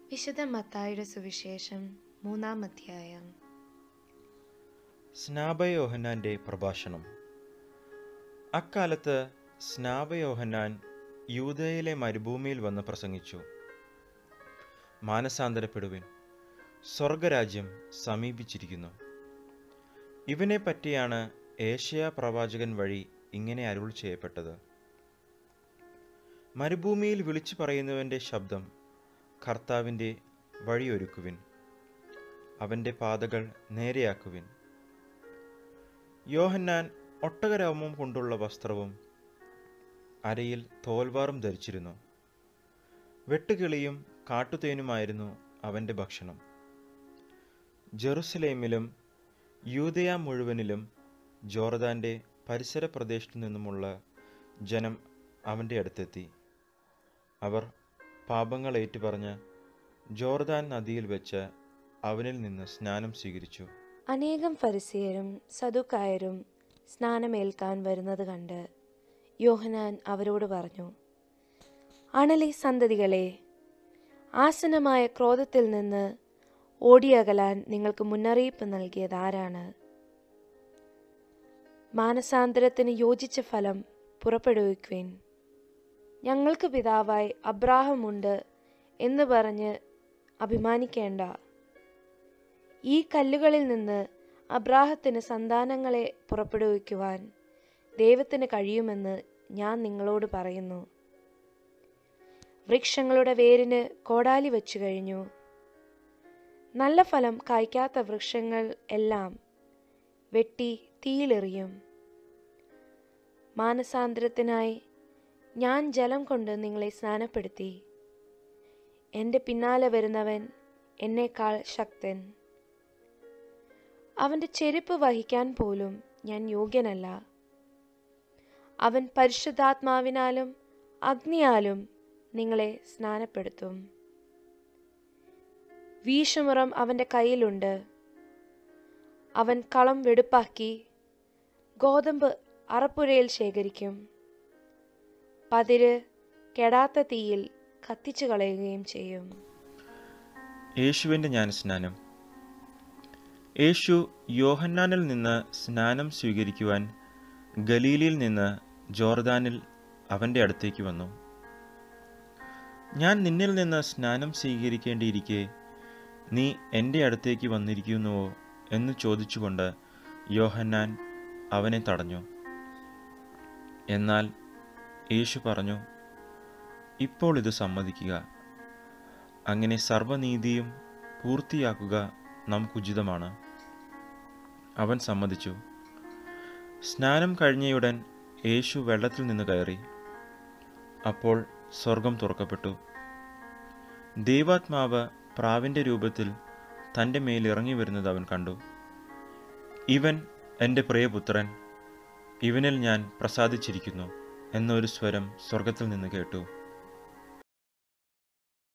വിശുദ്ധ മത്തായുടെ സുവിശേഷം മൂന്നാം അധ്യായം സ്നാപയോഹന്നാന്റെ പ്രഭാഷണം അക്കാലത്ത് സ്നാപയോഹന്നാൻ യൂതയിലെ മരുഭൂമിയിൽ വന്ന് പ്രസംഗിച്ചു മാനസാന്തരപ്പെടുവിൻ സ്വർഗരാജ്യം സമീപിച്ചിരിക്കുന്നു ഇവനെ പറ്റിയാണ് ഏഷ്യ പ്രവാചകൻ വഴി ഇങ്ങനെ അരുൾ ചെയ്യപ്പെട്ടത് മരുഭൂമിയിൽ വിളിച്ചു പറയുന്നവൻ്റെ ശബ്ദം കർത്താവിൻ്റെ വഴിയൊരുക്കുവിൻ അവൻ്റെ പാതകൾ നേരെയാക്കുവിൻ യോഹന്നാൻ ഒട്ടകരോമം കൊണ്ടുള്ള വസ്ത്രവും അരയിൽ തോൽവാറും ധരിച്ചിരുന്നു വെട്ടുകിളിയും കാട്ടുതേനുമായിരുന്നു അവൻ്റെ ഭക്ഷണം ജെറുസലേമിലും യൂതയ മുഴുവനിലും ജോർദാൻ്റെ പരിസര പ്രദേശത്തു നിന്നുമുള്ള ജനം അവൻ്റെ അടുത്തെത്തി അവർ പാപങ്ങൾ ഏറ്റുപറഞ്ഞ് ജോർദാൻ നദിയിൽ വെച്ച് അവനിൽ നിന്ന് സ്നാനം സ്വീകരിച്ചു അനേകം ഫരിസിയരും സദുക്കായരും സ്നാനമേൽക്കാൻ വരുന്നത് കണ്ട് യോഹനാൻ അവരോട് പറഞ്ഞു അണലി സന്തതികളെ ആസനമായ ക്രോധത്തിൽ നിന്ന് ഓടിയകലാൻ നിങ്ങൾക്ക് മുന്നറിയിപ്പ് നൽകിയത് ആരാണ് മാനസാന്തരത്തിന് യോജിച്ച ഫലം പുറപ്പെടുവിക്കുവിൻ ഞങ്ങൾക്ക് പിതാവായി അബ്രാഹമുണ്ട് എന്ന് പറഞ്ഞ് അഭിമാനിക്കേണ്ട ഈ കല്ലുകളിൽ നിന്ന് അബ്രാഹത്തിന് സന്താനങ്ങളെ പുറപ്പെടുവിക്കുവാൻ ദൈവത്തിന് കഴിയുമെന്ന് ഞാൻ നിങ്ങളോട് പറയുന്നു വൃക്ഷങ്ങളുടെ വേരിന് കോടാലി വെച്ചു കഴിഞ്ഞു നല്ല ഫലം കായ്ക്കാത്ത വൃക്ഷങ്ങൾ എല്ലാം വെട്ടി തീയിലെറിയും മാനസാന്തരത്തിനായി ഞാൻ ജലം കൊണ്ട് നിങ്ങളെ സ്നാനപ്പെടുത്തി എൻ്റെ പിന്നാലെ വരുന്നവൻ എന്നേക്കാൾ ശക്തൻ അവൻ്റെ ചെരുപ്പ് വഹിക്കാൻ പോലും ഞാൻ യോഗ്യനല്ല അവൻ പരിശുദ്ധാത്മാവിനാലും അഗ്നിയാലും നിങ്ങളെ സ്നാനപ്പെടുത്തും വീശുമുറം അവൻ്റെ കയ്യിലുണ്ട് അവൻ കളം വെടുപ്പാക്കി ഗോതമ്പ് അറപ്പുരയിൽ ശേഖരിക്കും പതിര് കെടാത്ത തീയിൽ കത്തിച്ചു കളയുകയും ചെയ്യും യേശുവിൻ്റെ ജ്ഞാനസ്നാനം യേശു യോഹന്നാനിൽ നിന്ന് സ്നാനം സ്വീകരിക്കുവാൻ ഗലീലിയിൽ നിന്ന് ജോർദാനിൽ അവൻ്റെ അടുത്തേക്ക് വന്നു ഞാൻ നിന്നിൽ നിന്ന് സ്നാനം സ്വീകരിക്കേണ്ടിയിരിക്കെ നീ എൻ്റെ അടുത്തേക്ക് വന്നിരിക്കുന്നുവോ എന്ന് ചോദിച്ചുകൊണ്ട് യോഹന്നാൻ അവനെ തടഞ്ഞു എന്നാൽ യേശു പറഞ്ഞു ഇപ്പോൾ ഇത് സമ്മതിക്കുക അങ്ങനെ സർവനീതിയും പൂർത്തിയാക്കുക നമുക്കുചിതമാണ് അവൻ സമ്മതിച്ചു സ്നാനം കഴിഞ്ഞയുടൻ യേശു വെള്ളത്തിൽ നിന്ന് കയറി അപ്പോൾ സ്വർഗം തുറക്കപ്പെട്ടു ദൈവാത്മാവ് പ്രാവിൻ്റെ രൂപത്തിൽ തൻ്റെ മേൽ ഇറങ്ങി വരുന്നത് അവൻ കണ്ടു ഇവൻ എൻ്റെ പ്രിയപുത്രൻ ഇവനിൽ ഞാൻ പ്രസാദിച്ചിരിക്കുന്നു എന്നൊരു സ്വരം സ്വർഗത്തിൽ നിന്ന് കേട്ടു